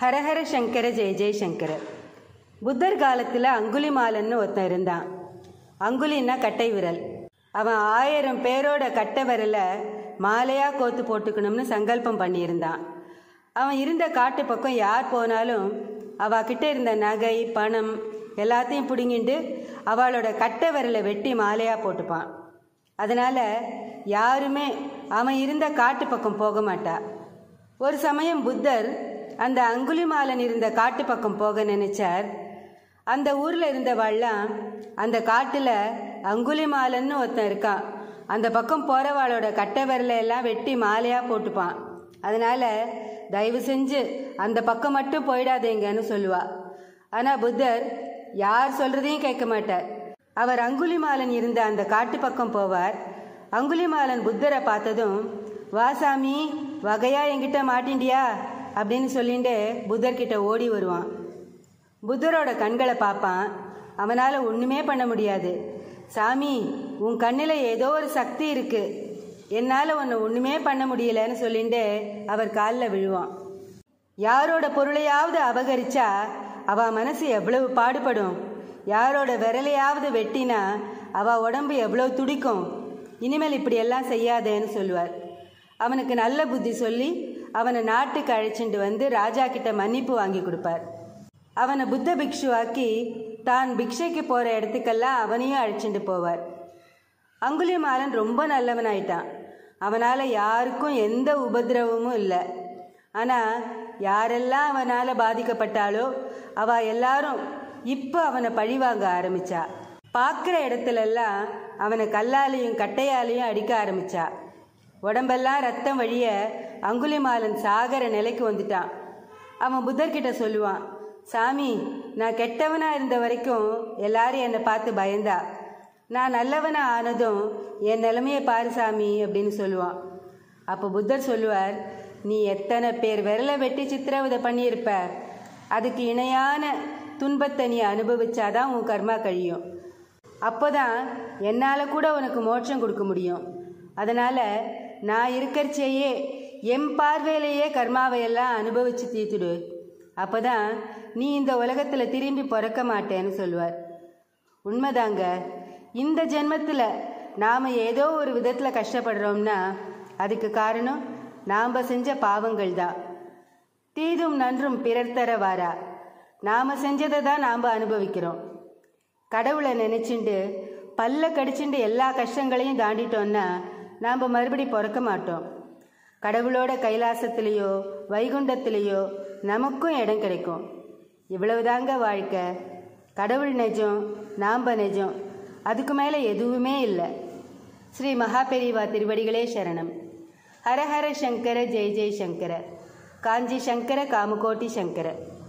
ஹரஹர சங்கர ஜெய ஜெய சங்கர புத்தர் காலத்தில் அங்குலிமாலன்னு ஒருத்தன் இருந்தான் அங்குலின்னா கட்டை விரல் அவன் ஆயிரம் பேரோட கட்டை விரலை மாலையாக கோத்து போட்டுக்கணும்னு சங்கல்பம் பண்ணியிருந்தான் அவன் இருந்த காட்டு பக்கம் யார் போனாலும் அவகிட்ட இருந்த நகை பணம் எல்லாத்தையும் பிடுங்கிட்டு அவளோட கட்டை விரலை வெட்டி மாலையாக போட்டுப்பான் அதனால் யாருமே அவன் இருந்த காட்டு பக்கம் போக மாட்டா ஒரு சமயம் புத்தர் அந்த அங்குலிமாலன் இருந்த காட்டு பக்கம் போக நினைச்சார் அந்த ஊரில் இருந்தவாள்லாம் அந்த காட்டில் அங்குலிமாலன்னு ஒருத்தன் இருக்கான் அந்த பக்கம் போகிறவாளோட கட்டை விரலை எல்லாம் வெட்டி மாலையாக போட்டுப்பான் அதனால் தயவு செஞ்சு அந்த பக்கம் மட்டும் போயிடாதீங்கன்னு சொல்லுவா ஆனால் புத்தர் யார் சொல்கிறதையும் கேட்க மாட்டார் அவர் அங்குலிமாலன் இருந்த அந்த காட்டு பக்கம் போவார் அங்குலிமாலன் புத்தரை பார்த்ததும் வாசாமி வகையா என்கிட்ட மாட்டிண்டியா அப்படின்னு சொல்லிட்டு புத்தர்கிட்ட ஓடி வருவான் புத்தரோட கண்களை பார்ப்பான் அவனால் ஒன்றுமே பண்ண முடியாது சாமி உன் கண்ணில் ஏதோ ஒரு சக்தி இருக்கு என்னால் உன்னை ஒன்றுமே பண்ண முடியலன்னு சொல்லிட்டு அவர் காலில் விழுவான் யாரோட பொருளையாவது அபகரிச்சா அவ மனசு எவ்வளவு பாடுபடும் யாரோட விரலையாவது வெட்டினா அவ உடம்பு எவ்வளவு துடிக்கும் இனிமேல் இப்படியெல்லாம் செய்யாதேன்னு சொல்லுவார் அவனுக்கு நல்ல புத்தி சொல்லி அவனை நாட்டுக்கு அழைச்சிட்டு வந்து ராஜா கிட்ட மன்னிப்பு வாங்கி கொடுப்பார் அவனை புத்த பிக்ஷுவாக்கி தான் பிக்ஷைக்கு போகிற இடத்துக்கெல்லாம் அவனையும் அழைச்சிட்டு போவார் அங்குலிமாலன் ரொம்ப நல்லவனாயிட்டான் அவனால் யாருக்கும் எந்த உபதிரவமும் இல்லை ஆனால் யாரெல்லாம் அவனால் பாதிக்கப்பட்டாலோ அவ எல்லாரும் இப்போ அவனை பழிவாங்க ஆரம்பிச்சா பார்க்குற இடத்துலெல்லாம் அவனை கல்லாலையும் கட்டையாலையும் அடிக்க ஆரம்பிச்சா உடம்பெல்லாம் ரத்தம் வழிய அங்குலிமாலன் சாகர நிலைக்கு வந்துட்டான் அவன் புத்தர்கிட்ட சொல்லுவான் சாமி நான் கெட்டவனா இருந்த வரைக்கும் எல்லாரும் என்னை பார்த்து பயந்தா நான் நல்லவனா ஆனதும் என் நிலைமையை பாரு சாமி அப்படின்னு சொல்லுவான் அப்போ புத்தர் சொல்லுவார் நீ எத்தனை பேர் விரலை வெட்டி சித்திரவதை பண்ணியிருப்ப அதுக்கு இணையான துன்பத்தை நீ அனுபவிச்சாதான் உன் கர்மா கழியும் அப்போதான் என்னால் கூட உனக்கு மோட்சம் கொடுக்க முடியும் அதனால் நான் இருக்கிறச்சேயே என் பார்வையிலேயே கர்மாவையெல்லாம் அனுபவித்து தீர்த்துடு அப்போதான் நீ இந்த உலகத்தில் திரும்பி பிறக்க மாட்டேன்னு சொல்லுவார் உண்மைதாங்க இந்த ஜென்மத்தில் நாம் ஏதோ ஒரு விதத்தில் கஷ்டப்படுறோம்னா அதுக்கு காரணம் நாம் செஞ்ச பாவங்கள் தான் தீதும் நன்றும் பிறர் தர வாரா நாம் செஞ்சதை தான் நாம் அனுபவிக்கிறோம் கடவுளை நினச்சிண்டு பல்ல கடிச்சுண்டு எல்லா கஷ்டங்களையும் தாண்டிட்டோம்னா நாம் மறுபடி பிறக்க மாட்டோம் கடவுளோட கைலாசத்திலேயோ வைகுண்டத்திலேயோ நமக்கும் இடம் கிடைக்கும் இவ்வளவுதாங்க வாழ்க்கை கடவுள் நெஜம் நாம் நெஜம் அதுக்கு மேலே எதுவுமே இல்லை ஸ்ரீ மகாபெரிவா திருவடிகளே சரணம் ஹரஹர சங்கர ஜெய ஜெய சங்கர காஞ்சி சங்கர காமகோட்டி சங்கர